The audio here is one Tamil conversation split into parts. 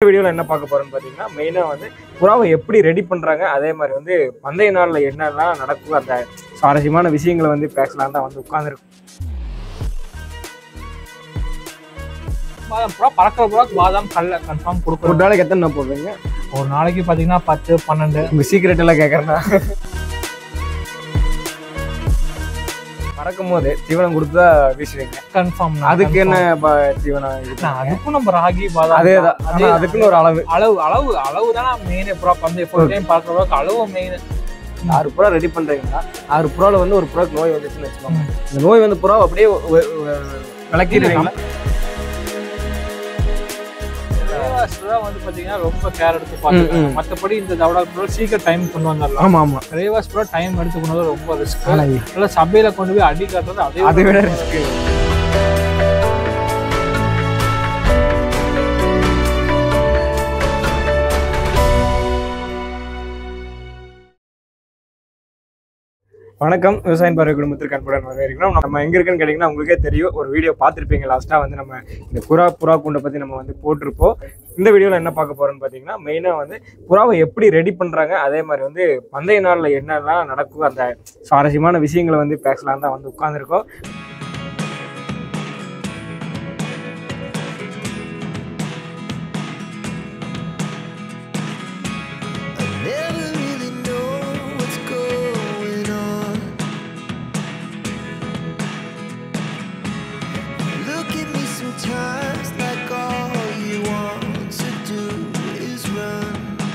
வீடியோவில் என்ன பார்க்க போறோம்னு பார்த்தீங்கன்னா மெயினாக வந்து புறாவை எப்படி ரெடி பண்ணுறாங்க அதே மாதிரி வந்து பந்தய நாளில் என்னெல்லாம் நடக்கும் அந்த சுவாரஸ்யமான விஷயங்களை வந்து பேசலாம் தான் வந்து உட்காந்துருக்கோம் பாதாம் புறா பறக்கிற புறா பாதாம் கல்ல கன்ஃபார்ம் ஒரு கொடுக்கணும் நாளைக்கு எத்தனை நான் போடுவீங்க ஒரு நாளைக்கு பார்த்தீங்கன்னா பத்து பன்னெண்டு உங்க சீக்கிரட் எல்லாம் கேட்குறேன்னா பறக்கும் போது தீவனம் கொடுத்து தான் வீசுவீங்க கன்ஃபார்ம் அதுக்கு என்ன ப- தீவனம் இது பண்ணுவீங்க? அதுக்கும் நம்ம ராகி பாதாம் அதே தான் ஆனா அதுக்குன்னு ஒரு அளவு அளவு அளவு அளவு தானே மெயின் புறா பந்தய ஃபுல் டைம் பறக்கிற புறாக்கு அளவு மெயின் ஆறு புறா ரெடி பண்றீங்கன்னா ஆறு புறால வந்து ஒரு புறாக்கு நோய் வந்துச்சுன்னு வச்சுக்கோங்க இந்த நோய் வந்து புறா அப்படியே ஒ- ஒ- விளக்கிடுவீங்களா வந்து பாத்தீங்கன்னா ரொம்ப கேர் எடுத்து பார்த்துருக்காங்க ம். மற்றபடி இந்த தவடா புறா சீக்கிரம் டைம் கொண்டு வந்துடலாம் ஆமா ஆமா ரேவாஸ் புறா டைம் எடுத்து கொண்டு வர ரொம்ப ரிஸ்க் ஆனா இல்லை சபையில கொண்டு போய் அடி காட்டுறது அதே அதை விட ரிஸ்க் வணக்கம் விவசாயம் பார்வை குடும்பத்திற்கு அன்புடன் வரவேற்கிறோம் நம்ம எங்க இருக்குன்னு கேட்டிங்கன்னா உங்களுக்கே தெரியும் ஒரு வீடியோ பார்த்துருப்பீங்க லாஸ்ட்டாக வந்து நம்ம இந்த புறா புறா கூண்டை பற்றி நம்ம வந்து போட்டிருப்போம் இந்த வீடியோவில் என்ன பார்க்க போறோம்னு பார்த்தீங்கன்னா மெயினாக வந்து புறாவை எப்படி ரெடி பண்ணுறாங்க அதே மாதிரி வந்து பந்தய நாளில் என்னெல்லாம் நடக்கும் அந்த சுவாரஸ்யமான விஷயங்களை வந்து பேசலாம் தான் வந்து உட்காந்துருக்கோம் Never really know what's going on. Look at me sometimes like all you want to do is run.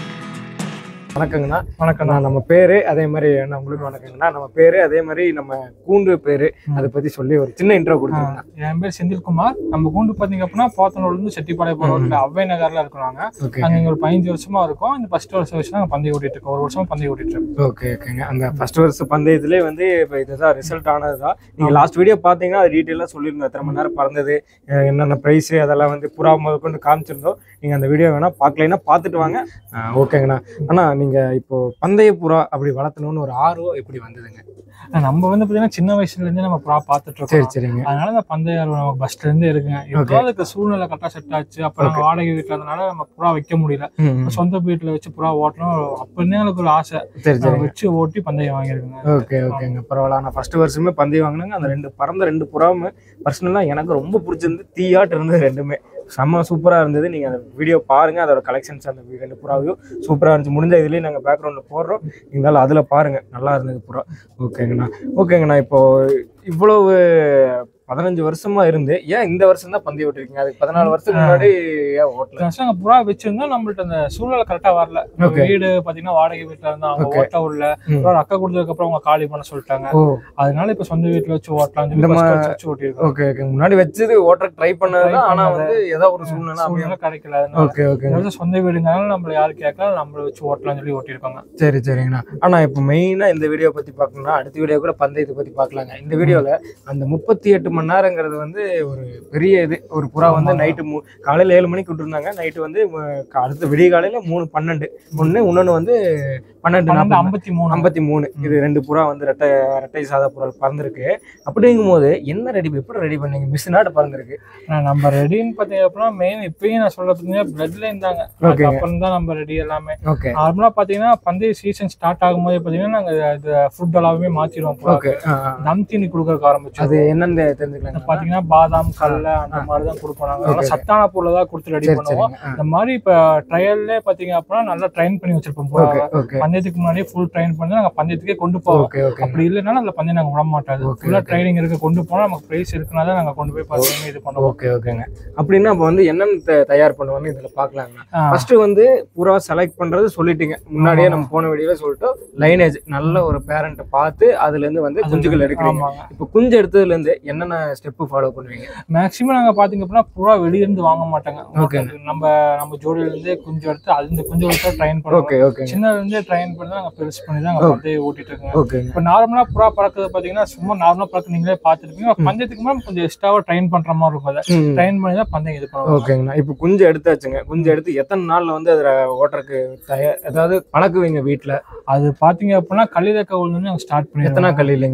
வணக்கங்கண்ணா வணக்கம் நான் நம்ம பேரு அதே மாதிரி நான் உங்களுக்கு வணக்கங்கண்ணா நம்ம பேரு அதே மாதிரி நம்ம கூண்டு பேரு அதை பத்தி சொல்லி ஒரு சின்ன இன்ட்ரோ கொடுத்துருங்க என் பேர் செந்தில்குமார் நம்ம கூண்டு பாத்தீங்க அப்படின்னா போத்தனூர்ல இருந்து செட்டிப்பாளையம் போற ரோட்ல அவ்வை நகர்ல இருக்கிறாங்க ஓகே நாங்க இங்க ஒரு பதினஞ்சு வருஷமா இருக்கோம் இந்த ஃபர்ஸ்ட் வருஷம் வச்சு நாங்க பந்தயம் ஓட்டிட்டு இருக்கோம் ஒரு வருஷமா பந்தயம் ஓட்டிட்டு இருக்கோம் ஓகே ஓகேங்க அந்த ஃபர்ஸ்ட் வருஷ பந்தயத்திலே வந்து இப்போ இதுதான் ரிசல்ட் ஆனது தான் நீங்கள் லாஸ்ட் வீடியோ பார்த்தீங்கன்னா அது டீட்டெயிலாக சொல்லியிருந்தோம் எத்தனை மணி நேரம் பறந்தது அஹ் என்னென்ன ப்ரைஸு அதெல்லாம் வந்து புறா முதல் கொண்டு காமிச்சிருந்தோம் நீங்கள் அந்த வீடியோ வேணால் பார்க்கலைன்னா பார்த்துட்டு வாங்க அஹ் ஓகேங்கண்ணா அண்ணா நீங்கள் இப்போ பந்தய புறா அப்படி வளர்த்தணும்னு ஒரு ஆர்வம் எப்படி வந்ததுங்க நம்ம வந்து பாத்தீங்கன்னா சின்ன வயசுல இருந்தே நம்ம புறா பாத்துட்டு சரி இருக்கோம் சரிங்க அதனால இந்த பந்தய ஆர்வம் நம்ம பஸ்ல இருந்தே இருக்குங்க இப்போ அதுக்கு சூழ்நிலை கரெக்டா செட் ஆச்சு அப்ப நாங்க வாடகை வீட்டுல இருந்தனால நம்ம புறா வைக்க முடியல ம், ம். சொந்த வீட்டுல வச்சு புறா ஓட்டணும் அப்பன்னே எனக்கு ஒரு ஆசை சரி நான் சரிங்க வச்சு ஓட்டி பந்தயம் வாங்கியிருக்குங்க ஓகே ஓகேங்க பரவாயில்ல நான் ஃபர்ஸ்ட் வருஷமே பந்தயம் வாங்கினாங்க அந்த ரெண்டு பறந்த ரெண்டு புறாவுமே பர்சனலாக எனக்கு ரொம்ப பிடிச்சிருந்து தீயாட்டு இருந்தது ரெண்டுமே செம்ம சூப்பராக இருந்தது நீங்கள் அந்த வீடியோ பாருங்கள் அதோட கலெக்ஷன்ஸ் அந்த ரெண்டு புறாவையும் சூப்பராக இருந்துச்சு முடிஞ்ச இதுலேயும் நாங்கள் பேக்ரவுண்டில் போடுறோம் இருந்தாலும் அதில் பாருங்கள் நல்லா இருந்தது புறா ஓகேங்கண்ணா ஓகேங்கண்ணா இப்போ இவ்வளவு பதினஞ்சு வருஷமா இருந்து ஏன் இந்த வருஷம் தான் பந்தயம் ஓட்டிருக்கீங்க அதுக்கு பதினாலு வருஷத்துக்கு முன்னாடி ஏன் ஓட்டல இந்த வருஷம் நாங்க புறா வச்சிருந்தோம் நம்மள்ட்ட அந்த சூழ்நிலை கரெக்டா வரல Okay. வீடு பாத்தீங்கன்னா வாடகை வீட்டுல இருந்தா அவங்க Okay. ஓட்ட உள்ள ம். அப்புறம் அக்கா கொடுத்ததுக்கு அப்புறம் அவங்க காலி பண்ண சொல்லிட்டாங்க ஓ அதனால இப்ப சொந்த வீட்டுல வச்சு ஓட்டலாம் இந்த சொல்லி மா- first வச்சு ஓட்டிருக்கோம் ஓகே ஓகே முன்னாடி வச்சது ஓட்ட ட்ரை பண்ணது Try ஆனால் பண்ணது. வந்து ஏதோ ஒரு சூழ்நிலை அப்படியே சூழ்நிலை கிடைக்கல அதனால ஓகே ஓகே இந்த வருஷம் சொந்த வீடுங்கனால நம்மள யாரும் கேட்கல நம்மள வச்சு ஓட்டலாம் சொல்லி ஓட்டிருக்காங்க சரி சரிங்கண்ணா ஆனா இப்போ மெயினா இந்த வீடியோ பத்தி பார்க்கணும்னா அடுத்த வீடியோ கூட பந்தயத்தை பத்தி பார்க்கலாங்க இந்த வீடியோல அந்த முப்பத்தி எட்டு மணி நேரங்கிறது வந்து ஒரு பெரிய இது ஒரு புறா வந்து ஆமா. நைட்டு மூ காலையில ஏழு மணிக்கு விட்டுருந்தாங்க நைட்டு வந்து அஹ், கா- அடுத்த விடிய காலையில மூணு பன்னெண்டு ஒன்று இன்னொன்று வந்து பன்னெண்டு பன்னெண்டு நாற்பது ஐம்பத்தி மூணு ஐம்பத்தி மூணு இது ரெண்டு புறா வந்து ரெட்டை ரெட்டை சாதா புறா பறந்துருக்கு அப்படிங்கும் போது என்ன ரெடி எப்படி ரெடி பண்ணீங்க மிஸ் நாட்டு பறந்துருக்கு ஆனா, நம்ம ரெடின்னு பாத்தீங்க அப்படின்னா மெயின் இப்பயும் நான் சொல்ல பாத்தீங்கன்னா பிளட் லைன் தாங்க Okay. அப்புறம் தான் நம்ம ரெடி எல்லாமே ஓகே நார்மலா பாத்தீங்கன்னா பந்தய சீசன் ஸ்டார்ட் ஆகும்போது பாத்தீங்கன்னா நாங்க இது ஃபுட் எல்லாமே மாத்திடுவோம் புறாக்கு. ஓகே தம் தீனி கொடுக்கறதுக்கு ஆரம்பிச்சோம் அது என்னன்னு தெரிஞ்சுக்கலாங்க பாத்தீங்கன்னா பாதாம் கடலை அந்த மாதிரி தான் கொடுப்போம் நாங்க நல்லா Okay. சத்தான பொருளை தான் கொடுத்து ரெடி சரி பண்ணுவோம் சரிங்க ஆ. இந்த மாதிரி இப்ப ட்ரையல்ல பாத்தீங்க அப்படின்னா நல்லா ட்ரைன் பண்ணி வச்சிருப்போம் ஓகே புறாவை. ஓகே பந்தயத்துக்கு முன்னாடியே ஃபுல் ட்ரைன் பண்ணி நாங்க பந்தயத்துக்கே கொண்டு போவோம் ஓகே ஓகே அப்படி இல்லைன்னா அந்த பந்தயம் நாங்க விட மாட்டாது Okay, ஃபுல்லா okay. ட்ரைனிங் இருக்க கொண்டு போனா நமக்கு பிரைஸ் இருக்குன்னா தான் நாங்க கொண்டு போய் பந்தயம் இது பண்ணுவோம் ஓகே ஓகேங்க அப்படின்னா அப்போ வந்து என்னென்ன த- தயார் பண்ணுவாங்க இதுல பார்க்கலாங்கண்ணா ஆ, ஃபர்ஸ்ட் வந்து புறா செலக்ட் பண்றது சொல்லிட்டீங்க முன்னாடியே நம்ம போன வீடியோல சொல்லிட்டு லைனேஜ் நல்ல ஒரு பேரண்ட்டை பார்த்து அதுல இருந்து வந்து அது குஞ்சுகள் எடுக்கிறீங்க ஆமாங்க இப்போ குஞ்சு எடுத்ததுல இருந்து என்னென்ன ஸ்டெப் ஃபாலோ பண்ணுவீங்க மேக்ஸிமம் நாங்க பாத்தீங்க அப்படின்னா புறா வெளிய இருந்து வாங்க மாட்டாங்க Okay. நம்ம நம்ம ஜோடியில இருந்து குஞ்சு எடுத்து அது இந்த குஞ்சு எடுத்து ட்ரைன் பண்ணுவோம் ஓகே ஓகே சின்னதுல இருந்தே ட்ரைன் பண்ணி தான் நாங்க பெருசு பண்ணி தான் நாங்க பந்தயம் ஓட்டிட்டு இருக்கோங்க ஓகேங்க இப்போ நார்மலா புறா பறக்கிறது பாத்தீங்கன்னா சும்மா நார்மலா பறக்க நீங்களே பார்த்துருப்பீங்க பந்தயத்துக்கு மேலே கொஞ்சம் எக்ஸ்ட்ராவா ட்ரைன் பண்ற மாதிரி இருக்கும் அதை ம் ட்ரைன் பண்ணி தான் பந்தயம் இது பண்ணுவோம் ஓகேங்கண்ணா இப்போ குஞ்சு எடுத்தாச்சுங்க குஞ்சு எடுத்து எத்தனை நாள்ல வந்து அதுல ஓட்டுறதுக்கு தயார் அதாவது பழக்குவீங்க வீட்ல அது பாத்தீங்க அப்படின்னா கல்லித கவுல் வந்து நாங்க ஸ்டார்ட் எத்தனை பண்ணிடுவோம் கல் இல்லைங்கண்ணா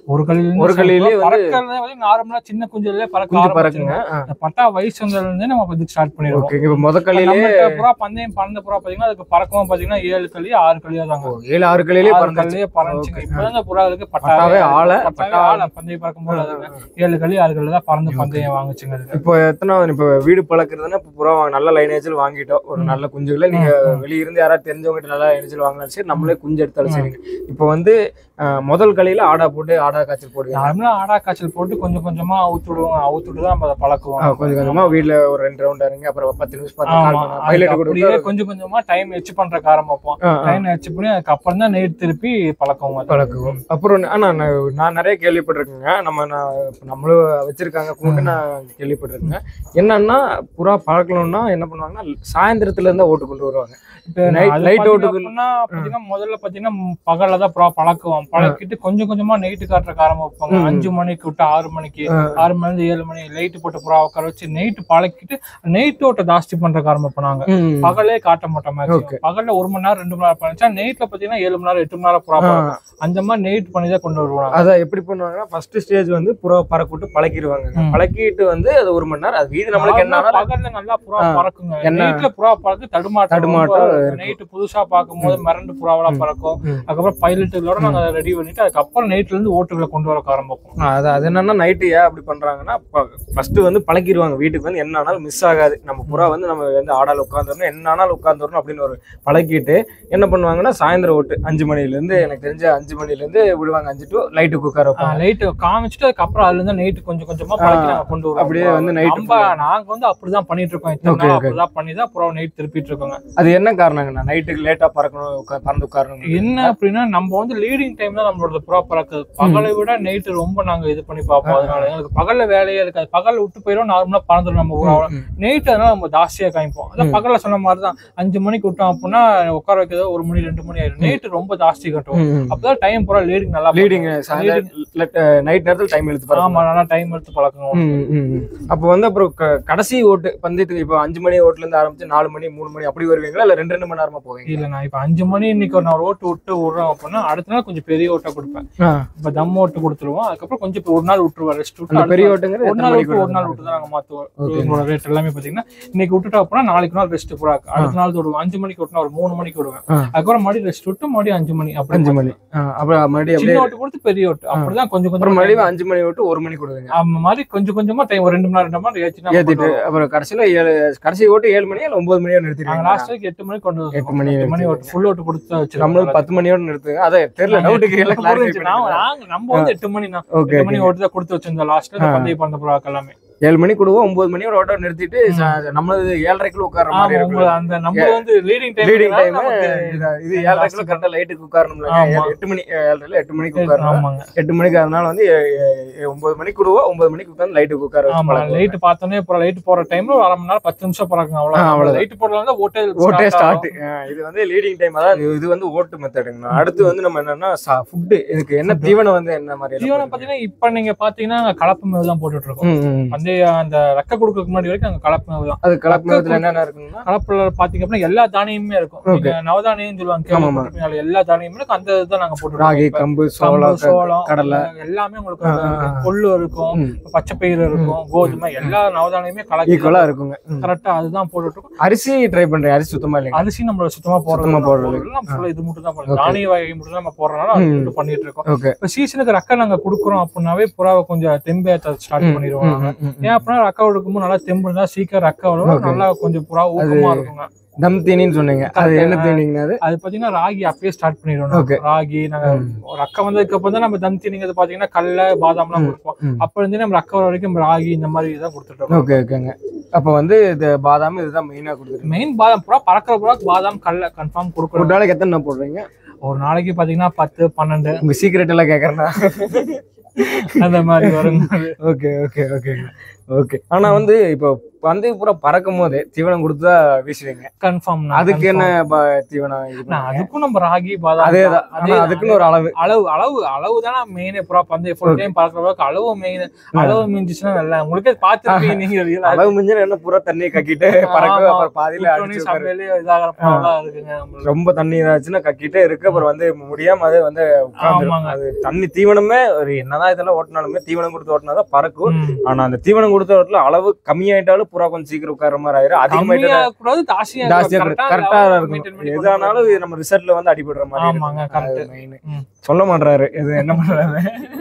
ஒரு கல்லில ஒரு கல்லிலே வந்து- பறக்கிறது வந்து நார்மலா சின்ன குஞ்சுல பறக்க குஞ்சு ஆரம்பிச்சிருங்க. பறக்குங்க ஆ, அந்த பட்டா வயசு வந்ததுல இருந்தே நம்ம இதுக்கு ஸ்டார்ட் பண்ணிடுவோம் ஓகே இப்போ முத கல்லிலே நம்மகிட்ட புறா பந்தயம் பறந்த புறா பாத்தீங்கன்னா அதுக்கு பறக்கவும் பாத்தீங்கன்னா ஏழு களி ஆறு களியா தாங்க ஓ, ஏழு ஆறு கல்லிலே ஆறு பறந்துச்சு கல்லியே பறந்துச்சுங்க Okay. இப்பதான் இந்த புறாவுக்கு பட்டாவே பட்டாவே ஆளை, பட்டாவே பட்டா- ஆளை பந்தயம் பறக்கும் போது அதுங்க ஏழு களி ஆறு களி தான் பறந்து பந்தயம் வாங்குச்சுங்க அதுக்கு இப்போ எத்தனாவது இப்போ வீடு பழக்கிறதுனா இப்போ புறா வாங்க- நல்ல லைனேஜில் வாங்கிட்டோம் ஒரு ம். நல்ல குஞ்சுகளை நீங்க ம், ம். வெளியிருந்து யாராவது தெரிஞ்சவங்ககிட்ட நல்லா லைனேஜில் வாங்கினாலும் சரி நம்மளே குஞ்சு எடுத்தாலும் ம். சரிங்க இப்போ வந்து அஹ், முதல் கலையில ஆடா போட்டு ஆடா காய்ச்சல் போடுவீங்க நார்மலா ஆடா காய்ச்சல் போட்டு கொஞ்சம் கொஞ்சமா அவுத்து விடுவோம் அவுத்து விட்டு தான் நம்ம அதை பழக்குவோம் ஆ, கொஞ்சம் கொஞ்சமா வீட்ல ஒரு ரெண்டு ரவுண்ட் இறங்கி அப்புறம் பத்து நிமிஷம் பத்து ஆமா கால் அதுக்கு பைலட் அப்படியே கொடுத்து கொஞ்சம் கொஞ்சமா டைம் வச்சு பண்றதுக்கு ஆரம்பிப்போம் ஆ, ஆ, டைம் வச்சு பண்ணி அதுக்கப்புறம் தான் நெய்ட் திருப்பி பழக்கம் அது. பழக்குவோம் அப்புறம் ஆனா நான் நான் நிறைய கேள்விப்பட்டிருக்கேங்க நம்ம நான் இப்ப நம்மளும் வச்சிருக்காங்க கூண்டு நான் கேள்விப்பட்டிருக்கேங்க என்னன்னா புறா பழக்கணும்னா என்ன பண்ணுவாங்கன்னா சாயந்தரத்துல இருந்தா ஓட்டு கொண்டு வருவாங்க இப்ப Night- அது light பாத்தீங்க out-க்கு- அப்படின்னா பாத்தீங்கன்னா முதல்ல பாத்தீங்கன்னா ம், பகல்ல தான் புறா பழக்குவோம் பழக்கிட்டு கொஞ்சம் கொஞ்சமா நைட்டு காட்டுறக்கு ஆரம்பிப்பாங்க ம். அஞ்சு மணிக்கு விட்டு ஆறு மணிக்கு ஆ. ஆறு மணி இருந்து ஏழு மணி லைட் போட்டு புறா உட்கார வச்சு நைட்டு பழக்கிட்டு நைட் ஓட்ட ஜாஸ்தி பண்றதுக்கு ஆரம்பிப்பாங்க ம். பகலே காட்ட மாட்டோம் Okay. maximum. பகல்ல ஒரு மணி நேரம் ரெண்டு மணி நேரம் பண்ணிச்சா நைட்ல பாத்தீங்கன்னா ஏழு மணி நேரம் எட்டு மணி நேரம் புறா ஆ, பறக்கும். அந்த மாதிரி நைட் பண்ணி தான் கொண்டு வருவாங்க அதான் எப்படி பண்ணுவாங்கன்னா ஃபர்ஸ்ட் ஸ்டேஜ் வந்து புறா பறக்க விட்டு பழக்கிடுவாங்க ம். பழக்கிட்டு வந்து அது ஒரு மணி நேரம் அது வீடு நம்மளுக்கு என்ன நார்மலா பகல்ல நல்லா புறா ஆ. பறக்குங்க என்ன? நைட்ல புறா பறக்கு தடுமாட்டம் தடுமாட்டம் இருக்கும். நைட்டு புதுசா பார்க்கும்போது மிரண்டு புறாவெல்லாம் ம். பறக்கும் ம். அதுக்கப்புறம் பைலட்டுகளோட நாங்க ரெடி பண்ணிட்டு அதுக்கப்புறம் நைட்ல இருந்து ஓட்டுகளை கொண்டு வர ஆரம்பிப்போம் ஆ, அது அது என்னன்னா நைட்டு ஏன் அப்படி பண்றாங்கன்னா ஃபர்ஸ்ட் வந்து பழக்கிடுவாங்க வீட்டுக்கு வந்து என்ன ஆனாலும் மிஸ் ஆகாது நம்ம புறா வந்து நம்ம வந்து ஆடால உட்காந்துரணும் என்ன ஆனாலும் உட்காந்துரணும் அப்படின்னு ஒரு பழக்கிட்டு என்ன பண்ணுவாங்கன்னா சாயந்தரம் ஓட்டு அஞ்சு மணில இருந்து எனக்கு தெரிஞ்ச அஞ்சு மணில இருந்து விடுவாங்க அஞ்சு டு லைட்டுக்கு உட்கார வைப்பாங்க லைட் காமிச்சிட்டு அதுக்கப்புறம் அதுல இருந்து நைட்டு கொஞ்சம் கொஞ்சமா பழக்கி நாங்க கொண்டு வருவோம் அப்படியே வந்து night நம்ம நாங்க வந்து அப்படிதான் பண்ணிட்டு இருக்கோம் இத்தனை Okay, நாள் okay. அப்படிதான் பண்ணி தான் புறா நைட் திருப்பிட்டு இருக்கோங்க அது என்ன காரணங்கண்ணா நைட்டுக்கு லேட்டா பறக்கணும் உட்கா- பறந்து உட்காரணும் என்ன அப்படின்னா நம்ம வந்து லீடிங் டைம் தான் நம்மளோட புறா பறக்குது பகலை விட நைட்டு ரொம்ப நாங்க இது பண்ணி பார்ப்போம் அதனால எங்களுக்கு பகல்ல வேலையே இருக்காது பகல்ல விட்டு போயிடும் நார்மலா பறந்துடும் நம்ம புறா நைட் அதனால நம்ம ஜாஸ்தியா காமிப்போம் அதான் ம். பகல்ல சொன்ன மாதிரி தான் அஞ்சு மணிக்கு விட்டோம் அப்படின்னா உட்கார வைக்கிறது ஒரு மணி ரெண்டு மணி ஆயிடும் நைட்டு ரொம்ப ஜாஸ்தி கட்டும் அப்பதான் டைம் பூரா லீடிங் நல்லா லீடிங் Leading. நைட் நேரத்துல டைம் எடுத்து ஆமா பறக்கணும் நல்லா டைம் எடுத்து பழக்கணும் ம், ம், ம். அப்போ வந்து அப்புறம் க- கடைசி ஓட்டு பந்தயத்துக்கு இப்போ அஞ்சு மணி ஓட்டுல இருந்து ஆரம்பிச்சு நாலு மணி மூணு மணி அப்படி வருவீங்களா இல்ல ரெண்டு ரெண்டு மணி நேரமா போவீங்க இல்ல நான் இப்ப அஞ்சு மணி இன்னைக்கு ஒரு நான் ஓட்டு விட்டு விடுறோம் அப்படின்னா அடுத்த நாள் கொஞ்சம் பெரிய ஓட்டை கொடுப்பேன் இப்ப தம் ஓட்டு கொடுத்துருவோம் அதுக்கப்புறம் கொஞ்சம் இப்ப ஒரு நாள் விட்டுருவேன் ரெஸ்ட் விட்டு அந்த அடுத்த பெரிய நாள் ஓட்டுங்கிறது ஒரு எத்தனை நாள் மணிக்கு விட்டு ஒரு நாள் விடுவீங்க? விட்டு தான் நாங்க மாத்துவோம் Okay. உங்களோட ரேட் எல்லாமே பாத்தீங்கன்னா இன்னைக்கு விட்டுட்டோம் அப்படின்னா நாளைக்கு நாள் ரெஸ்ட் பூரா அடுத்த நாள் விடுவேன் அஞ்சு மணிக்கு விட்டுனா ஒரு மூணு மணிக்கு விடுவேன் ஆ. அதுக்கப்புறம் மறுபடியும் ரெஸ்ட் விட்டு மறுபடியும் அஞ்சு மணி அப்படி அஞ்சு மணி ஆ, அப்புறம் மறுபடியும் அப்படியே சின்ன ஓட்டு கொடுத்து பெரிய ஓட்டு அப்படிதான் கொஞ்சம் அப்புறம் கொஞ்சம் மறுபடியும் அஞ்சு மணி விட்டு ஒரு மணி கொடுங்க அந்த மாதிரி கொஞ்சம் கொஞ்சமா டைம் ஒரு ரெண்டு மணி நேரம் ரெண்டு மணி நேரம் ஏற்றினா ஏத்திட்டு அப்புறம் கடைசியில ஏழு கடைசி ஓட்டு ஏழு மணி இல்ல ஒன்பது மணியோட நாங்க நிறுத்திடுவாங்க லாஸ்ட் வரைக்கும் எட்டு மணிக்கு கொண்டு வந்தோம் எட்டு மணி எட்டு மணி ஓட்டு ஃபுல் ஓட்டு கொடுத்து வச்சிருக்கோம் நம்மளும் பத்து மணியோட நிறுத்துங்க அதை தெரியல டவுட்டுக்கு எல்லாம் புரிஞ்சுச்சு. நான் கிளாரிஃபை நாங்க- நம்ம வந்து எட்டு மணி தான் ஓகே எட்டு மணி ஓட்டு தான் கொடுத்து வச்சிருந்தோம் லாஸ்ட்ல ஆ. பந்தய பந்த புறாக்கு எல்லாமே ஏழு மணி கொடுவோம் ஒன்பது மணியோட ஓட்ட நிறுத்திட்டு ச- நம்மளது ஏழரைக்குள்ள உட்கார்ற மாதிரி ஆமா உங்க இருக்கும் அந்த நம்ம வந்து லீடிங் டைம் லீடிங் டைம் இது ஏழரைக்குள்ள கரெக்டா லைட்டுக்கு உட்காரணும்ல ஆமா. எட்டு மணி ஏழரைல எட்டு மணிக்கு உட்காரணும் ஆமாங்க எட்டு மணிக்கு அதனால வந்து எ- எ- எ- ஒன்பது மணிக்கு விடுவோம் ஒன்பது மணிக்கு உட்காந்து லைட்டுக்கு உட்கார வச்சு ஆமா பழக்குவோம். லைட் பார்த்தோன்னே அப்புறம் லைட் போற டைம்ல ஒரு அரை மணி நேரம் பத்து நிமிஷம் போறாங்க ஆ, அவ்வளவு அவ்வளவுதான். லைட் போடலாம் ஓட்டே ஓட்டே start ஸ்டார்ட் ஆகும். இது வந்து லீடிங் டைம் அதான் இது- இது வந்து ஓட்டு மெத்தடுங்கண்ணா அடுத்து வந்து நம்ம என்னன்னா ஃபுட்டு இதுக்கு என்ன தீவனம் வந்து என்ன மாதிரி எல்லாம் தீவனம் பாத்தீங்கன்னா இப்ப நீங்க பாத்தீங்கன்னா நாங்க கலப்பு மேவு தான் போட்டுட்டு இருக்கோம் ம், ம். வந்து அந்த ரெக்க கொடுக்கறதுக்கு முன்னாடி வரைக்கும் நாங்க கலப்பு மேவு தான் அது கலப்பு மேகத்துல என்னென்ன இருக்குன்னா கலப்புல பாத்தீங்க அப்படின்னா எல்லா தானியமுமே இருக்கும் Okay. நீங்க நவதானியம் சொல்லுவாங்க ஆமாமா. கேள்விப்பட்டிருப்பீங்க. எல்லா தானியமும் இருக்கும் அந்த இதுதான் நாங்க போட்டுட்டு ராகி இருக்கோம். கம்பு கம்பு, சோளம் சோளம் கடலை எல்லாமே உங்களுக்கு ஆ, ஆ, ஆ. கொள்ளு இருக்கும் ம். பச்சை பயிறு இருக்கும் கோதுமை எல்லா நவதானியமே கலக்கி ஈக்குவலா இருக்குங்க ம். கரெக்டா அதுதான் போட்டுட்டு இருக்கோம் அரிசி ட்ரை பண்றேன் அரிசி சுத்தமா இல்லைங்க அரிசி நம்ம சுத்தமா போடுறது சுத்தமா இல்ல. போடுறது போடுறது இல்ல. full இது மட்டும் தான் Okay. பண்ணுறோம் தானிய வகை மட்டும் தான் நம்ம போடுறதுனால அது ம். மட்டும் பண்ணிட்டு இருக்கோம் ஓகே இப்ப சீசனுக்கு ரக்க நாங்க குடுக்குறோம் அப்படின்னாவே புறாவை கொஞ்சம் தெம்பேத்த ஸ்டார்ட் பண்ணிடுவோம் நாங்க. ஏன் அப்படின்னா ரக்க எடுக்கும்போது நல்லா தெம்பு இருந்தா சீக்கிரம் ரக்க வரும் Okay. நல்லா கொஞ்சம் புறா ஊக்கமா இருக்குங்க தம் தீனின்னு சொன்னீங்க அது Correct. என்ன தீனிங்கண்ணா அது அது பாத்தீங்கன்னா ராகி அப்பயே ஸ்டார்ட் பண்ணிடுவோம் Okay. நாங்க. ராகி நாங்க ம். ரக்க வந்ததுக்கு அப்புறம் தான் நம்ம தம் தீனிங்கிறது பாத்தீங்கன்னா கடல பாதாம் எல்லாம் ம். கொடுப்போம் ம். அப்ப இருந்தே நம்ம ரக்க வர வரைக்கும் ராகி இந்த மாதிரி தான் கொடுத்துட்டு இருக்கோம் ஓகே ஓகேங்க அப்ப வந்து இது பாதாம் இதுதான் மெயினா கொடுத்துருக்கீங்க மெயின் பாதாம் புறா பறக்கிற புறா பாதாம் கடல கன்ஃபார்ம் ஒரு கொடுக்கணும் நாளைக்கு எத்தனை போடுறீங்க ஒரு நாளைக்கு பாத்தீங்கன்னா பத்து பன்னெண்டு உங்க சீக்ரெட் எல்லாம் கேக்குறேன்னா அந்த மாதிரி வரும் ஓகே ஓகே ஓகே ஓகே ஆனா வந்து இப்போ பந்தய பூரா பறக்கும் போது தீவனம் கொடுத்து தான் வீசுவீங்க கன்ஃபார்ம் அதுக்கு என்ன ப- தீவனம் இது பண்ணுவீங்க? அதுக்கும் நம்ம ராகி பாதாம் அதேதான் ஆனா அதேதான். அதுக்குன்னு ஒரு அளவு அளவு அளவு அளவு தானே மெயின் புறா பந்தய ஃபுல் டைம் பறக்கிறவங்க அளவு மெயின் அளவு மிஞ்சிச்சுன்னா நல்லா உங்களுக்கே பார்த்துருப்பீங்க நீங்க real ஆ. அளவு மிஞ்சின என்ன பூரா தண்ணியை கக்கிட்டு பறக்கும் ஆமா. அப்புறம் பாதியில குட்டோனி அடிச்சு உட்காரு. சமையலே இதாகிற பாவெல்லாம் இருக்குங்க நம்மளுக்கு. ரொம்ப தண்ணி இதாச்சுன்னா கக்கிட்டே இருக்கு அப்புறம் வந்து முடியாம அது வந்து உட்காந்துரும் ஆமாங்க. அது தண்ணி தீவனமே ஒரு என்னதான் இதெல்லாம் ஓட்டினாலுமே தீவனம் கொடுத்து ஓட்டினாதான் பறக்கும் ம். ஆனா அந்த தீவனம் கொடுத்த ஓட்டல அளவு கம்மியாயிட்டாலும் புறா கொஞ்சம் சீக்கிரம் உட்கார மாதிரி ஆயிரும் அதிகமாயிட்டு கம்மியா கூடாது ஜாஸ்தியா ஜாஸ்தியா correct ஆ கரெக்டா maintain இருக்கும் பண்ணி எதானாலும் இது நம்ம ரிசல்ட்ல வந்து அடிபடுற மாதிரி ஆமாங்க, இருக்கும். அது correct. main. ம். சொல்ல மாட்டாரு இது என்ன பண்றாரு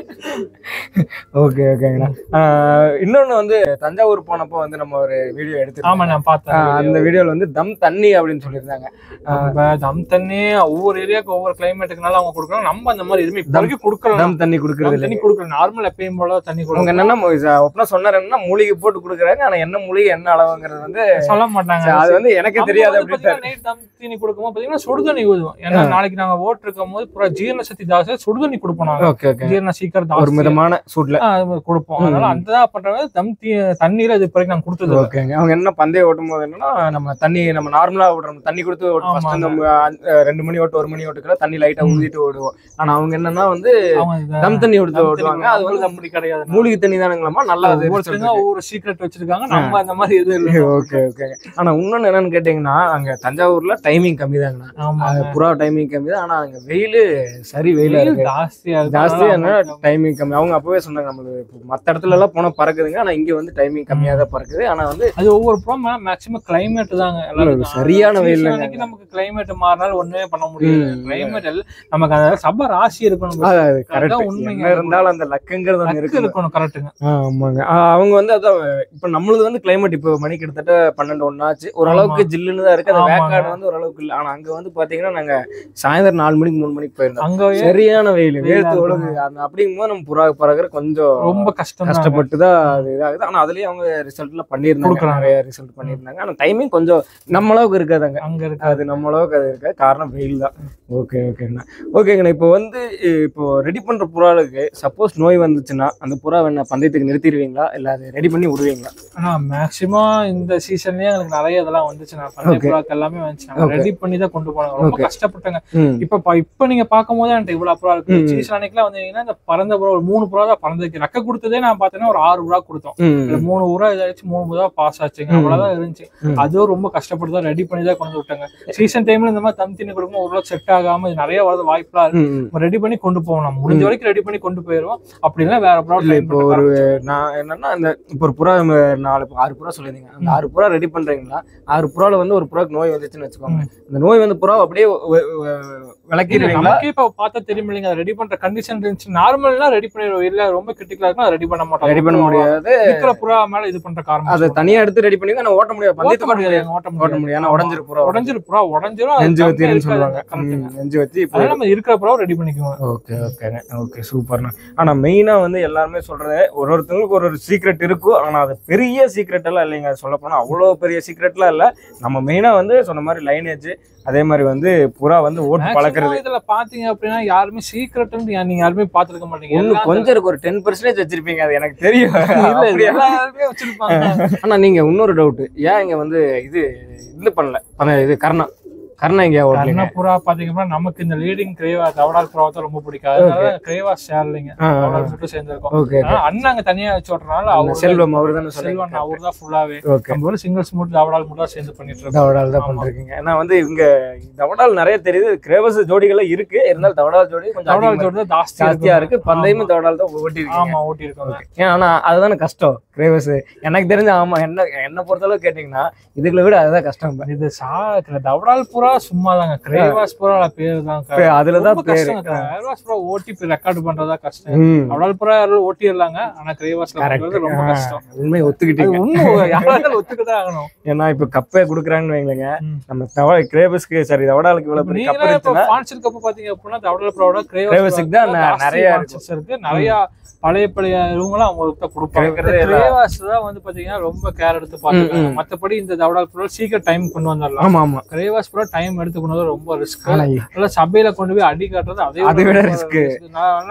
ஓகே ஓகேங்கண்ணா ஆஹ் இன்னொன்னு வந்து தஞ்சாவூர் போனப்போ வந்து நம்ம ஒரு வீடியோ ஆமா எடுத்து நான் பார்த்தேன் அந்த வீடியோல வந்து தம் தண்ணி அப்படின்னு சொல்லியிருந்தாங்க நம்ம தம் தண்ணி ஒவ்வொரு ஏரியாவுக்கு ஒவ்வொரு கிளைமேட்டுக்குனால அவங்க கொடுக்குறாங்க நம்ம அந்த மாதிரி எதுவுமே இப்போ வரைக்கும் கொடுக்கல தம் தண்ணி கொடுக்கறது தம் இல்லை தண்ணி கொடுக்கல நார்மல் எப்பயும் போல தண்ணி அவங்க கொடுக்க என்னன்னா ஒப்பனா சொன்னார் என்னன்னா மூலிகை போட்டு கொடுக்குறாங்க ஆனா என்ன மூலிகை என்ன அளவுங்கிறது வந்து சொல்ல மாட்டாங்க அது வந்து எனக்கே தெரியாது அப்படின்னு நைட் தம் தண்ணி கொடுக்கும்போது பாத்தீங்கன்னா சுடுதண்ணி ஊதுவோம் ஏன்னா நாளைக்கு நாங்க ஓட்டு இருக்கும் போது பூரா ஜீரண சக்தி ஜாஸ்தியா சுடுதண்ணி கொடுப்போம் நாங்க ஓகே ஓகே ஜீரண சீக்கிரம் ஒரு ஜாஸ்தியா. மிதமான சூட்ல ஆ, அது மாதிரி கொடுப்போம் அதனால ம். அந்த தான் பண்றாங்க தம் தீ தண்ணீர் இது வரைக்கும் நாங்க கொடுத்தது இல்ல. ஓகேங்க அவங்க என்ன பந்தயம் ஓட்டும் போது என்னன்னா நம்ம தண்ணி நம்ம நார்மலா ஓடுறோம் தண்ணி கொடுத்து ஓட்டு ஃபர்ஸ்ட் ஆமாங்க. நம்ம அஹ், ரெண்டு மணி ஓட்டு ஒரு மணி ஓட்டுக்குள்ள தண்ணி லைட்டா ம். ஊதிட்டு ஓடுவோம் ஆனா அவங்க என்னன்னா வந்து அவங்க இந்த தம் தண்ணி கொடுத்து தம் தண்ணி ஓட்டுவாங்க அது வந்து அப்படி கிடையாது மூலிகை தண்ணி தானுங்களாமா நல்லா அது ஒவ்வொருத்தங்க ஒவ்வொரு சீக்ரெட் வச்சிருக்காங்க நம்ம அந்த மாதிரி எதுவும் இல்ல ஓகே ஓகே ஆனா இன்னொன்னு என்னன்னு கேட்டீங்கன்னா அங்க தஞ்சாவூர்ல டைமிங் கம்மி தாங்கண்ணா ஆமா புறா டைமிங் கம்மி தான் ஆனா அங்க வெயில் சரி வெயிலா வெயில் இருக்கு ஜாஸ்தியா இருக்கு ஜாஸ்தி அதனால அவங்க டைமிங் கம்மி அவங்க அப்பவே சொன்னாங்க நம்மளுக்கு மத்த இடத்துல எல்லாம் போனா பறக்குதுங்க ஆனா இங்க வந்து டைமிங் கம்மியா தான் பறக்குது ஆனா வந்து அது ஒவ்வொரு ப்ரோம் மேக்ஸிமம் கிளைமேட் தாங்க எல்லாருக்கும். சரியான season வெயில்ல அன்னைக்கு நமக்கு கிளைமேட் மாறினாலும் ஒண்ணுமே பண்ண முடியாது ம். கிளைமேட் நமக்கு அந்த சப ராசி இருக்கணும் அது அதான் கரெக்ட் உண்மைங்க. என்ன இருந்தாலும் அந்த லக்குங்கிறது ஒண்ணு லக்கு இருக்கு இருக்கணும் கரெக்ட்டுங்க ஆமாங்க ஆ, அவங்க வந்து அதான் இப்ப நம்மளுது வந்து கிளைமேட் இப்போ மணி கிட்டத்தட்ட பன்னெண்டு ஒன்னாச்சு ஓரளவுக்கு ஜில்லுன்னு தான் இருக்கு அந்த ஆமாங்க. வேக்காடு வந்து ஓரளவுக்கு இல்லை ஆனா அங்க வந்து பாத்தீங்கன்னா நாங்க சாயந்தரம் நாலு மணிக்கு மூணு மணிக்கு போயிருந்தோம் அங்க சரியான வெயில் வெயிலா வேர்த்து இருக்குங்க. ஒழுகு அந்த அப்படிங்கும்போது நம்ம புறா பறகுற கொஞ்சம் ரொம்ப கஷ்டம் கஷ்டப்பட்டு தான் அது இதாகுது ஆனா அதுலயும் அவங்க ரிசல்ட்லாம் பண்ணியிருந்தாங்க கொடுக்குறாங்க. நிறைய ரிசல்ட் பண்ணியிருந்தாங்க ஆனா டைமிங் கொஞ்சம் நம்ம அளவுக்கு இருக்காதாங்க அங்க இருக்கு அது நம்ம அளவுக்கு அது இருக்காது காரணம் வெயில் தான் ஓகே ஓகேங்கண்ணா ஓகேங்கண்ணா இப்போ வந்து இப்போ ரெடி பண்ற புறாளுக்கு சப்போஸ் நோய் வந்துச்சுன்னா அந்த புறா என்ன பந்தயத்துக்கு நிறுத்திடுவீங்களா இல்ல அது ரெடி பண்ணி விடுவீங்களா ஆனா மேக்சிமம் இந்த சீசன்லயே எங்களுக்கு நிறைய இதெல்லாம் வந்துச்சு நான் பந்தய Okay. புறாக்கு எல்லாமே வந்துச்சு நாங்க Okay. ரெடி பண்ணி தான் கொண்டு போனாங்க ரொம்ப Okay. கஷ்டப்பட்டேங்க ம் இப்ப ப- இப்ப நீங்க பார்க்கும் போது என்கிட்ட இவ்வளவு புறா இருக்கு ம். சீசன் அன்னைக்குலாம் வந்தீங்கன்னா இந்த பறந்த புறா ஒரு மூணு புறா தான் பறந்துருக்கு ரெக்க கொடுத்ததே நான் பார்த்தேன்னா ஒரு ஆறு புறா கொடுத்தோம் இதுல ம் மூணு ஊரா இதாச்சு மூணு புறா பாஸ் ஆச்சுங்க ம். அவ்வளவுதான் இருந்துச்சு ம். அதுவும் ரொம்ப கஷ்டப்பட்டு தான் ரெடி பண்ணி தான் கொண்டு விட்டாங்க சீசன் டைம்ல இந்த மாதிரி தம் தண்ணி கொடுக்கும் ஒரு செட் ஆகாம இது நிறைய வரது வாய்ப்பெல்லாம் இருக்கு ம், ம். ரெடி பண்ணி கொண்டு போகணும் முடிஞ்ச ம். வரைக்கும் ரெடி பண்ணி கொண்டு போயிருவோம் அப்படி இல்ல வேற புறா இல்ல try இப்போ பண்ண ஒரு ஆரம்பிச்சிருவோம். நான் என்னன்னா அந்த இப்போ ஒரு புறா நம்ம நாலு ஆறு புறா சொல்லியிருந்தீங்க அந்த ம். ஆறு புறா ரெடி பண்றீங்களா ஆறு புறால வந்து ஒரு புறாக்கு நோய் வந்துச்சுன்னு வச்சுக்கோங்க ம். அந்த நோய் வந்து புறா அப்படியே வ- வ- இல்ல, விளக்கிடுவீங்களா நமக்கே இப்ப பார்த்தா தெரியும் இல்லைங்க ரெடி பண்ற கண்டிஷன் இருந்துச்சு நார்மல்னா ரெடி பண்ணிடுவோம் இல்ல ரொம்ப கிரிட்டிக்கலா இருக்குன்னா ரெடி பண்ண மாட்டோம் ரெடி பண்ண முடியாது இருக்கிற புறா மேல இது பண்ற காரணம் அதை தனியா எடுத்து ரெடி பண்ணி ஆனா ஓட்ட முடியாது ஓட்ட பந்தயத்துக்கு முடியாது முடியாது ஓட்ட ஓட்ட முடியாது முடியாது ஏன்னா உடஞ்சிரு புறா உடஞ்சிரு புறா உடஞ்சிரும் அது நெஞ்சு கம்மியா வத்திருன்னு இருக்காது. சொல்லுவாங்க correct-ங்க. ம், நெஞ்சு வத்தி இப்போ அதனால நம்ம இருக்கிற புறா ரெடி பண்ணிக்குவோம் ஓகே ஓகேங்க ஓகே சூப்பர்ண்ணா ஆனா மெயினா வந்து எல்லாருமே சொல்றது ஒரு ஒருத்தவங்களுக்கு ஒரு ஒரு சீக்ரெட் இருக்கும் ஆனா அது பெரிய சீக்ரெட் எல்லாம் இல்லைங்க சொல்ல போனா அவ்வளோ பெரிய சீக்ரெட்லாம் இல்ல நம்ம மெயினா வந்து சொன்ன மாதிரி லைனேஜ் அதே மாதிரி வந்து புறா வந்து ஓட்டு பழக்கிறது Maximum இதுல பாத்தீங்க அப்படின்னா யாருமே சீக்கிரட் நீங்க யாருமே பாத்துருக்க மாட்டீங்க ஒண்ணு எல்லாம் கொஞ்சம் இருக்கு ஒரு டென் பர்சன்டேஜ் வச்சிருப்பீங்க அது எனக்கு தெரியும் இல்ல அப்படியா? எல்லாருமே வச்சிருப்பாங்க ஆனா நீங்க இன்னொரு டவுட் ஏன் இங்க வந்து இது இது பண்ணல பண்ண இது கர்ணா கர்ணா இங்க ஓட்டலீங்க கர்ணப்புறா பாத்தீங்கன்னா நமக்கு இந்த லீடிங் கிரேவா தவடால் புறாவை தான் ரொம்ப பிடிக்காது அதனால கிரேவா சேர்லிங்க தவடால் மட்டும் சேர்ந்திருக்கோம் ஓகே ஆனா அண்ணா அங்க தனியா வச்சு ஓட்டுறதுனால அவர் செல்வம் அவர் தானே செல்வன் சொல்லுங்க அவர் தான் ஃபுல்லாவே ஓகே நம்ம வந்து சிங்கிள்ஸ் மட்டும் தவடால் மட்டும் தான் சேர்ந்து பண்ணிட்டு இருக்கோம் தவடால் தான் ஆமா. பண்றீங்க ஏன்னா வந்து இங்க தவடால் நிறைய தெரியுது கிரேவஸ் ஜோடிகள் இருக்கு இருந்தாலும் தவடால் ஜோடி கொஞ்சம் தவடால் அதிகமா ஜோடி தான் ஜாஸ்தியா ஜாஸ்தியா இருக்கு இருக்கும். பந்தயமும் ஆமா. தவடால் தான் ஓட்டி இருக்கீங்க ஆமா ஓட்டி இருக்கோம் ஏன் ஆனா அதுதானே கஷ்டம் கிரேவஸ் எனக்கு தெரிஞ்ச ஆமா என்ன என்ன பொறுத்தளவு கேட்டீங்கன்னா இதுகளை விட அதுதான் கஷ்டம் இது சா தவடால் புறா சும்மா தாங்க கிரேவாஸ் புறா பேரு தான் இப்ப அதுலதான் ரொம்ப பேரு கஷ்டம் கிரேவாஸ் புறா ஓட்டி ரெக்கார்ட் பண்றதா கஷ்டம் ம் தவடால் புறா யாரும் ஓட்டிடலாங்க ஆனா கிரேவாஸ்ல கரெக்ட் பண்றது ரொம்ப கஷ்டம் உண்மையை அது ஒத்துக்கிட்டீங்க உண்மை யாராலும் ஒத்துக்கதான் ஆகணும் ஏன்னா இப்ப கப்பே குடுக்குறாங்கன்னு வைங்களேங்க ம். நம்ம தவ கிரேவஸ்க்கு சரி தவடாலுக்கு இவ்வளவு பெரிய கப் நீங்களே இப்ப இருந்துச்சுன்னா ஃபான்சில் கப் பாத்தீங்க அப்படின்னா தவடால் புறாவோட கிரேவாஸுக்கு தான் ந- நிறைய நிறைய இருக்கு நிறைய பழைய பழைய இவங்களும் அவங்களுக்கு தான் கொடுப்பாங்க கிரேக்கிறதே இல்ல. கிரேவாஸ் தான் வந்து பாத்தீங்கன்னா ரொம்ப கேர் எடுத்து பாத்துக்காங்க ம். மத்தபடி இந்த தவடால் புறா சீக்கிரம் டைம் கொண்டு வந்துடலாம் ஆமா ஆமா கிரேவாஸ் புறா டைம் எடுத்து கொண்டு வந்தா ரொம்ப ரிஸ்க் ஆனா நல்லா சபையில கொண்டு போய் அடி காட்டுறது அதே அதை விட risk. நான் வேணா இப்ப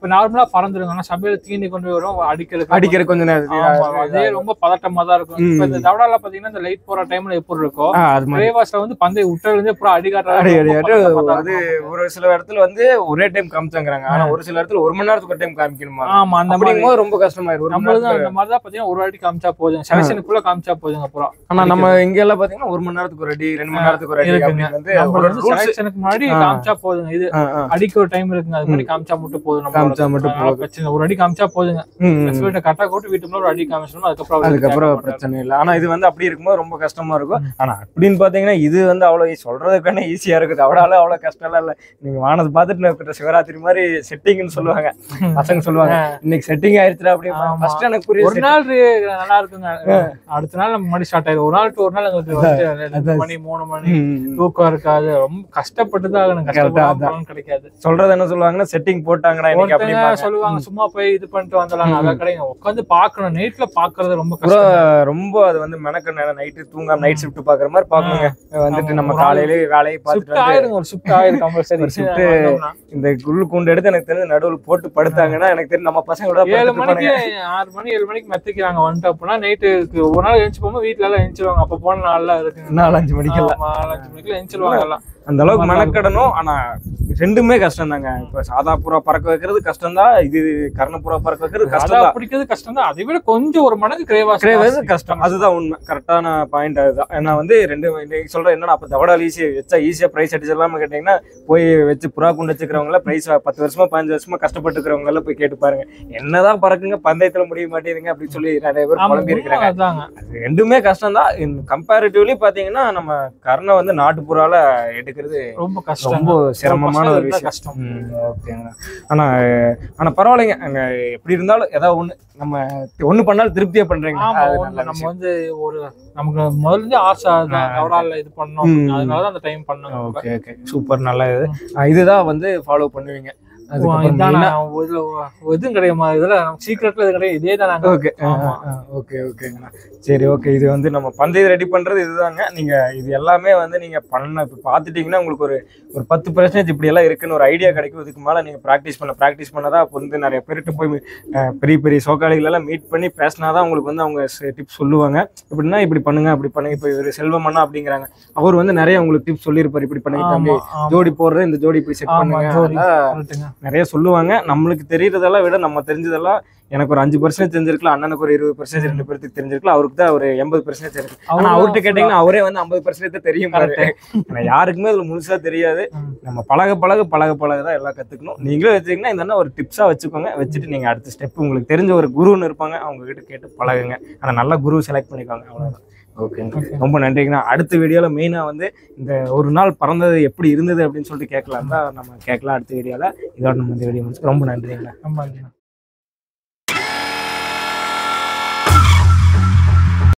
இப்ப நார்மலா பறந்துருங்க ஆனா சபையில தீனி கொண்டு போய் வரும் அடிக்கிறதுக்கு அடிக்கிற கொஞ்ச ஆமா, நேரம் அதே ரொம்ப பதட்டமா தான் இருக்கும் ம். இப்ப இந்த தவடால பாத்தீங்கன்னா இந்த லைட் போற டைம்ல எப்படி இருக்கும் ஆ, அது மாதிரி கிரேவாஸ்ல வந்து பந்தய விட்டதுல இருந்து அப்புறம் அடி அடி அடி அடிகாட்டுறது அது ஒரு சில இடத்துல வந்து ஒரே டைம் காமிச்சாங்கிறாங்க ஆனா ஒரு சில இடத்துல ஒரு மணி நேரத்துக்கு ஒரு டைம் காமிக்கணுமா ஆமா அந்த மாதிரி அப்படிங்கும்போது ரொம்ப கஷ்டமாயிரும் ஒரு மணி நம்மளதான் நேரத்துக்கு அந்த மாதிரி தான் பாத்தீங்கன்னா ஒரு வாட்டி காமிச்சா போதும் செலக்ஷனுக்குள்ள காமிச்சா போதுங்க அப்புறம் ஆனா நம்ம இங்க எல்லாம் பாத்தீங்கன்னா ஒரு மணி நேரத்துக்கு ஒரு அடி ரெண்டு மணி நேரத்துக்கு ஒரு அடி இருக்குங்க. அப்படின்னு வந்து நம்ம ஒரு வந்து rules. செலக்ஷனுக்கு முன்னாடி ஆ. காமிச்சா போதுங்க இது ஆ, ஆ. அடிக்க ஒரு டைம் இருக்குங்க அது மாதிரி காமிச்சா மட்டும் போதும் நம்ம காமிச்சா மட்டும் அதனால போதும். பிரச்சனை இல்ல. ஒரு அடி காமிச்சா போதுங்க ம், ம், ம். வீட்டை கரெக்டா கூட்டு வீட்டுக்குள்ள ஒரு அடி காமிச்சோம்னா அதுக்கப்புறம் அவரு அதுக்கப்புறம் கேட்க மாட்டாரு. பிரச்சனை இல்லை ஆனா இது வந்து அப்படி இருக்கும்போது ரொம்ப கஷ்டமா இருக்கும் ஆனா அப்படின்னு பாத்தீங்கன்னா இது வந்து அவ்வளவு சொல்றதுக்கான ஈஸியா இருக்குது அவடால அவ்வளவு கஷ்டம் எல்லாம் இல்ல நீங்க வானத்தை பார்த்துட்டு நான் சிவராத்திரி மாதிரி செட்டிங்னு சொல்லுவாங்க பசங்க சொல்லுவாங்க இன்னைக்கு செட்டிங் ஆயிருச்சுடா அப்படி ஆமா. ஃபர்ஸ்ட் எனக்கு புரியுது ஒரு நாள் re- நல்லா இருக்குங்க அடுத்த நாள் நம்ம மணி ஸ்டார்ட் ஆயிடும் ஒரு நாள் to ஒரு நாள் எங்களுக்கு வந்து ரெண்டு மணி மூணு மணி ம், ம், ம். தூக்கம் இருக்காது ரொம்ப கஷ்டப்பட்டு தான் ஆகணும் Correct ஆ, கஷ்டப்படாம அதான். பலன் கிடைக்காது சொல்றது என்ன சொல்லுவாங்கன்னா செட்டிங் போட்டாங்கடா இன்னைக்கு ஒருத்தங்க அப்படி சொல்லுவாங்க சும்மா போய் இது பண்ணிட்டு வந்துடலாம் ம். அதான் கிடையாது உட்காந்து பாக்கணும் நைட்ல பாக்குறது ரொம்ப பூரா கஷ்டம் ரொம்ப அது வந்து மெனக்க நேரம் நைட்டு தூங்காம நைட் ஷிஃப்ட் பாக்குற மாதிரி பாக்கணுங்க வந்துட்டு ஆமா, நம்ம ஒரு ஆள் காலையில வேலையை பார்த்துட்டு ஷிஃப்ட் வந்து ஆயிருங்க ஒரு ஷிஃப்ட் ஆயிரும் கம்பல்சரி ஒரு shift இந்த குள்ளு கூண்டு எடுத்து எனக்கு தெரிஞ்சு நடுவுல போட்டு படுத்தாங்கன்னா எனக்கு தெரிஞ்சு நம்ம பசங்களோட ஏழு படுத்துட்டு மணிக்கு இருப்பானுங்க. ஆறு மணி ஏழு மணிக்கு மெத்திக்கிறாங்க வந்துட்டு அப்படின்னா நைட்டு ஒரு நாள் எழுந்து போகும்போது வீட்டுல எல்லாம் எழுந்துருவாங்க அப்ப போன நாள்லாம் இருக்குங்க நாலு அஞ்சு மணிக்கு ஆமா, நாலு அஞ்சு மணிக்கு எழுந்துருவாங்க எல்லாம் அந்த அளவுக்கு நல்லா மெனக்கடணும் ஆனா ரெண்டுமே கஷ்டம் தாங்க இப்ப சாதா புறா பறக்க வைக்கிறது கஷ்டம் தான் இது கர்ணப்புறா பறக்க வைக்கிறது கஷ்டம் சாதா தான் பிடிக்கிறது கஷ்டம் தான் அதை விட கொஞ்சம் ஒரு மடங்கு கிரேவாஸ் கிரேவது கஷ்டம் அதுதான் உண்மை கரெக்டான பாயிண்ட் அதுதான் ஏன்னா வந்து ரெண்டு இன்னைக்கு சொல்றேன் என்னன்னா அப்ப தவடால் ஈஸியா வச்சா ஈஸியா பிரைஸ் அடிச்சிடலாம்னு கேட்டீங்கன்னா போய் வச்சு புறா கொண்டு வச்சுக்கிறவங்கள பிரைஸ் பத்து வருஷமா பதினஞ்சு வருஷமா கஷ்டப்பட்டு இருக்கிறவங்க எல்லாம் போய் கேட்டு பாருங்க என்னதான் பறக்குங்க பந்தயத்துல முடிய மாட்டேங்குதுங்க அப்படின்னு சொல்லி நிறைய பேர் குழம்பி இருக்கிறாங்க அதாங்க அது ரெண்டுமே கஷ்டம் தான் கம்பேரிட்டிவ்லி பாத்தீங்கன்னா நம்ம கர்ணை வந்து நாட்டுப்புறால எடுக்கிறது ரொம்ப கஷ்டம் ரொம்ப சிரமமான ஒரு கஷ்டம் விஷயம் கஷ்டம் ம், ஓகேங்க ஆனா ஆனா பரவாயில்லைங்க அங்க எப்படி இருந்தாலும் ஏதாவது ஒண்ணு நம்ம ஒண்ணு பண்ணாலும் திருப்தியா பண்றீங்க ஆமா அது ஒண்ணு நல்ல நம்ம விஷயம். வந்து ஒரு நமக்கு முதல்ல இருந்து ஆசை அதுதான் கவடால இது பண்ணோம் ம். அதனாலதான் அந்த டைம் பண்ணோம் ஓகே ஓகே சூப்பர் நல்ல இது ஆ, இதுதான் வந்து ஃபாலோ பண்ணுவீங்க அதுக்கப்புறம் இதான் main ஆ- நான் இதுல எதுவும் கிடையாது இதுல சீக்கிரட்ல இது கிடையாது இதே தான் நாங்க ஓகே ஆமா. ஓகே ஓகேங்கண்ணா சரி ஓகே இது வந்து நம்ம பந்தயம் ரெடி பண்றது இதுதாங்க நீங்க இது எல்லாமே வந்து நீங்க பண்ண இப்போ பார்த்துட்டீங்கன்னா உங்களுக்கு ஒரு ஒரு பத்து பர்சன்டேஜ் இப்படி எல்லாம் இருக்குன்னு ஒரு ஐடியா கிடைக்கும் இதுக்கு மேல நீங்க ப்ராக்டிஸ் பண்ண ப்ராக்டிஸ் பண்ணதான் அப்போ வந்து நிறைய பேர்கிட்ட போய் அஹ், பெரிய பெரிய சோக்காளிகள் எல்லாம் மீட் பண்ணி பேசினாதான் உங்களுக்கு வந்து அவங்க டிப்ஸ் சொல்லுவாங்க இப்படின்னா இப்படி பண்ணுங்க அப்படி பண்ணுங்க இப்போ இவர் செல்வம் அண்ணா அப்படிங்கிறாங்க அவர் வந்து நிறைய உங்களுக்கு டிப்ஸ் சொல்லியிருப்பாரு இப்படி பண்ணுங்க தம்பி ஆமா, ஆமா. ஜோடி போடுறது இந்த ஜோடி இப்படி செட் ஆமா, பண்ணுங்க ஜோடி. அதெல்லாம் கரெக்ட்டுங்க. நிறைய சொல்லுவாங்க நம்மளுக்கு தெரியறதெல்லாம் விட நம்ம தெரிஞ்சதெல்லாம் எனக்கு ஒரு அஞ்சு பர்சன்ட் தெரிஞ்சிருக்கலாம் அண்ணனுக்கு ஒரு இருபது பர்சன்ட் ரெண்டு பேருக்கு தெரிஞ்சிருக்கலாம் அவருக்கு தான் ஒரு எண்பது பர்சன்ட் இருக்கு ஆனா அவர்தான் அவர்கிட்ட கேட்டீங்கன்னா அவரே வந்து ஐம்பது பர்சன்ட் தெரியும் பாரு. ஆனா யாருக்குமே அதுல முழுசா தெரியாது ம். நம்ம பழக பழக பழக பழக தான் எல்லாம் கத்துக்கணும் நீங்களும் வச்சுக்கீங்கன்னா இந்த ஒரு டிப்ஸா வச்சுக்கோங்க வச்சுட்டு நீங்க அடுத்த ஸ்டெப் உங்களுக்கு தெரிஞ்ச ஒரு குருன்னு இருப்பாங்க அவங்க கிட்ட கேட்டு பழகுங்க ஆனா நல்ல குரு செலக்ட் பண்ணிக்கோங்க அவ்வளவுதான் ஓகேங்க ரொம்ப நன்றிங்கண்ணா அடுத்த வீடியோல மெயினா வந்து இந்த ஒரு நாள் பறந்தது எப்படி இருந்தது அப்படின்னு சொல்லிட்டு கேட்கலாம் தான் நம்ம கேட்கலாம் அடுத்த வீடியோல இதோட நம்ம இந்த வீடியோ முடிச்சு ரொம்ப நன்றிங்கண்ணா ஆமாங்க